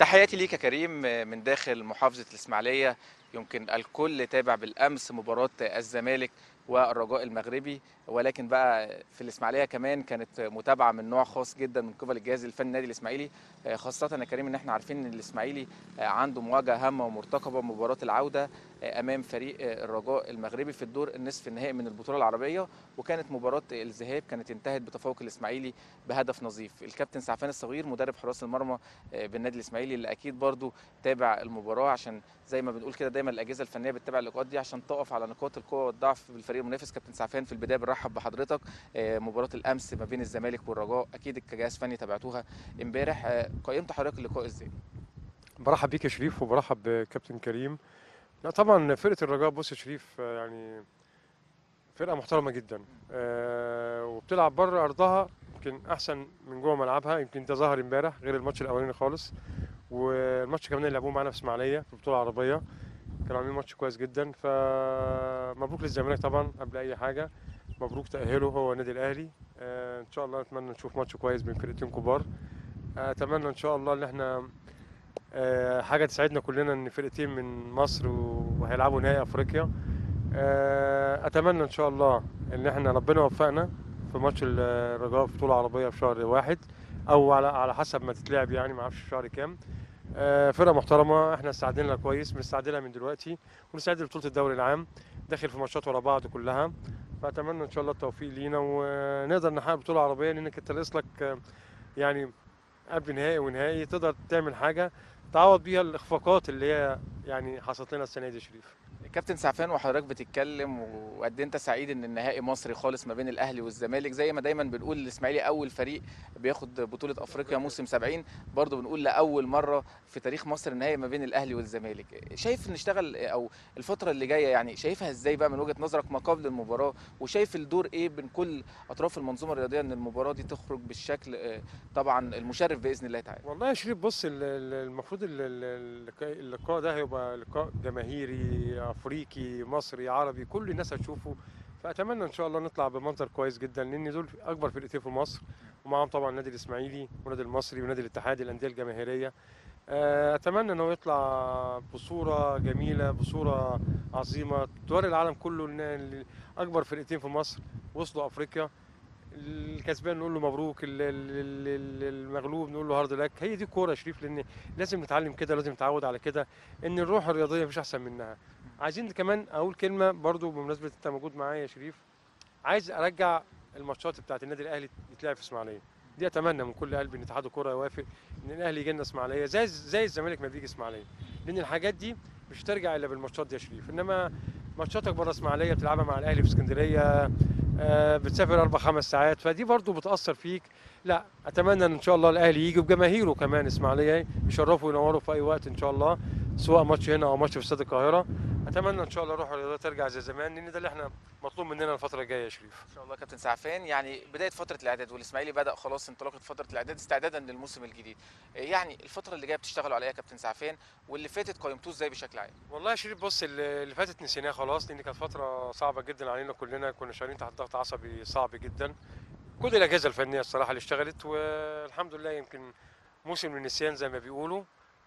تحياتي ليك يا كريم من داخل محافظة الإسماعيلية يمكن الكل تابع بالأمس مباراة الزمالك والرجاء المغربي ولكن بقى في الإسماعيلية كمان كانت متابعة من نوع خاص جدا من قبل الجهاز الفني النادي الإسماعيلي خاصة يا كريم إن احنا عارفين إن الإسماعيلي عنده مواجهة هامة ومرتقبة مباراة العودة أمام فريق الرجاء المغربي في الدور النصف النهائي من البطولة العربية وكانت مباراة الذهاب كانت انتهت بتفوق الإسماعيلي بهدف نظيف الكابتن سعفان الصغير مدرب حراس المرمى بالنادي الإسماعيلي اللي أكيد برضو تابع المباراة عشان زي ما بنقول كده دايما الأجهزة الفنية بتتابع اللقاءات دي عشان تقف على نقاط القوة والضعف بالفريق المنافس كابتن سعفان في البداية بنرحب بحضرتك مباراة الأمس ما بين الزمالك والرجاء أكيد كجهاز فني تابعتوها امبارح قيمت حضرتك اللقاء إزاي؟ برحب بيك يا شريف وبرحب بكابتن كريم لا طبعا فرقه الرجاء بص يا شريف يعني فرقه محترمه جدا آه وبتلعب بره ارضها يمكن احسن من جوه ملعبها يمكن ده ظهر امبارح غير الماتش الاولاني خالص والماتش كمان اللي لعبوه معانا في اسماعيليه في البطوله العربيه كانوا عاملين ماتش كويس جدا فمبروك للزمالك طبعا قبل اي حاجه مبروك تاهله هو النادي الاهلي آه ان شاء الله نتمنى نشوف ماتش كويس بين فرقتين كبار اتمنى ان شاء الله ان احنا آه حاجه تسعدنا كلنا ان فرقتين من مصر وهيلعبوا نهائي افريقيا آه اتمنى ان شاء الله ان احنا ربنا يوفقنا في ماتش الرجاء في بطوله عربيه في شهر واحد او على على حسب ما تتلعب يعني ما اعرفش في شهر كام آه فرقه محترمه احنا استعدين لها كويس بنستعد لها من دلوقتي ونستعد لبطوله الدوري العام داخل في ماتشات ورا بعض كلها فاتمنى ان شاء الله التوفيق لينا ونقدر نحقق بطوله عربيه لانك انت ناقص لك يعني قبل نهائي ونهائي تقدر تعمل حاجه تعوض بيها الاخفاقات اللي هي يعني حصلت لنا السنه دي شريف كابتن سعفان وحضرتك بتتكلم وقد انت سعيد ان النهائي مصري خالص ما بين الاهلي والزمالك زي ما دايما بنقول الاسماعيلي اول فريق بياخد بطوله افريقيا موسم 70 برضه بنقول لاول مره في تاريخ مصر النهائي ما بين الاهلي والزمالك شايف نشتغل او الفتره اللي جايه يعني شايفها ازاي بقى من وجهه نظرك ما قبل المباراه وشايف الدور ايه بين كل اطراف المنظومه الرياضيه ان المباراه دي تخرج بالشكل طبعا المشرف باذن الله تعالى والله يا شريف بص المفروض اللقاء ده هيبقى لقاء جماهيري افريقي مصري عربي كل الناس هتشوفه فاتمنى ان شاء الله نطلع بمنظر كويس جدا لان دول اكبر فرقتين في مصر ومعاهم طبعا النادي الاسماعيلي والنادي المصري ونادي الاتحاد الانديه الجماهيريه اتمنى انه يطلع بصوره جميله بصوره عظيمه توري العالم كله ان اكبر فرقتين في مصر وصلوا افريقيا الكسبان نقول له مبروك المغلوب نقول له هارد لك هي دي الكوره يا شريف لان لازم نتعلم كده لازم نتعود على كده ان الروح الرياضيه مفيش احسن منها عايزين كمان اقول كلمه برضو بمناسبه انت موجود معايا يا شريف عايز ارجع الماتشات بتاعت النادي الاهلي يتلعب في اسماعيليه دي اتمنى من كل قلبي ان اتحاد الكوره يوافق ان الاهلي يجي لنا اسماعيليه زي زي الزمالك ما بيجي اسماعيليه لان الحاجات دي مش هترجع الا بالماتشات دي يا شريف انما ماتشاتك بره اسماعيليه بتلعبها مع الاهلي في اسكندريه آه بتسافر اربع خمس ساعات فدي برضو بتاثر فيك لا اتمنى ان شاء الله الاهلي يجي بجماهيره كمان اسماعيليه يشرفوا وينوروا في اي وقت ان شاء الله سواء ماتش هنا او ماتش في استاد القاهره اتمنى ان شاء الله الروح الرياضيه ترجع زي زمان لان ده اللي احنا مطلوب مننا الفتره الجايه يا شريف ان شاء الله كابتن سعفان يعني بدايه فتره الاعداد والاسماعيلي بدا خلاص انطلاقه فتره الاعداد استعدادا للموسم الجديد يعني الفتره اللي جايه بتشتغلوا عليها يا كابتن سعفان واللي فاتت قيمتوه ازاي بشكل عام والله يا شريف بص اللي فاتت نسيناها خلاص لان كانت فتره صعبه جدا علينا كلنا كنا شغالين تحت ضغط عصبي صعب جدا كل الاجهزه الفنيه الصراحه اللي اشتغلت والحمد لله يمكن موسم النسيان زي ما بيقولوا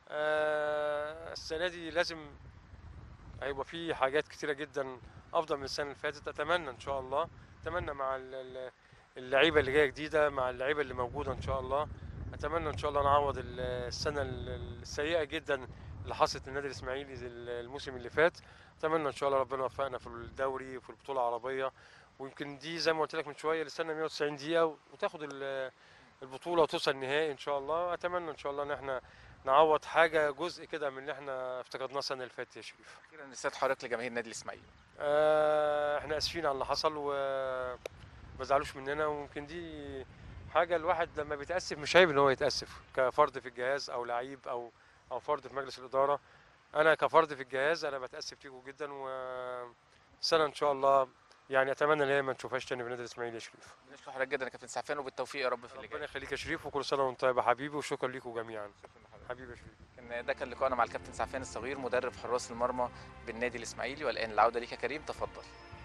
آه السنه دي لازم هيبقى في حاجات كتيره جدا افضل من السنه اللي فاتت اتمنى ان شاء الله اتمنى مع اللعيبه اللي جايه جديده مع اللعيبه اللي موجوده ان شاء الله اتمنى ان شاء الله نعوض السنه السيئه جدا اللي حصلت للنادي الاسماعيلي الموسم اللي فات اتمنى ان شاء الله ربنا يوفقنا في الدوري وفي البطوله العربيه ويمكن دي زي ما قلت لك من شويه لسنه 190 دقيقه وتاخد البطوله وتوصل النهائي ان شاء الله اتمنى ان شاء الله ان احنا نعوض حاجه جزء كده من اللي احنا افتقدناه السنه اللي فاتت يا شريف. اخيرا رساله حضرتك لجماهير النادي الاسماعيلي. آه احنا اسفين على اللي حصل وما زعلوش مننا وممكن دي حاجه الواحد لما بيتاسف مش عيب ان هو يتاسف كفرد في الجهاز او لعيب او او فرد في مجلس الاداره. انا كفرد في الجهاز انا بتاسف فيكم جدا وسنه ان شاء الله يعني اتمنى ان هي ما نشوفهاش تاني في النادي الاسماعيلي يا شريف. بنشكر حضرتك جدا يا كابتن سعفان وبالتوفيق يا رب في اللي جاي. ربنا يخليك يا شريف وكل سنه وانت طيب يا حبيبي وشكرا ليكم جميعا. حبيبي يا شريف. كان ده كان لقاءنا مع الكابتن سعفان الصغير مدرب حراس المرمى بالنادي الاسماعيلي والان العوده ليك يا كريم تفضل.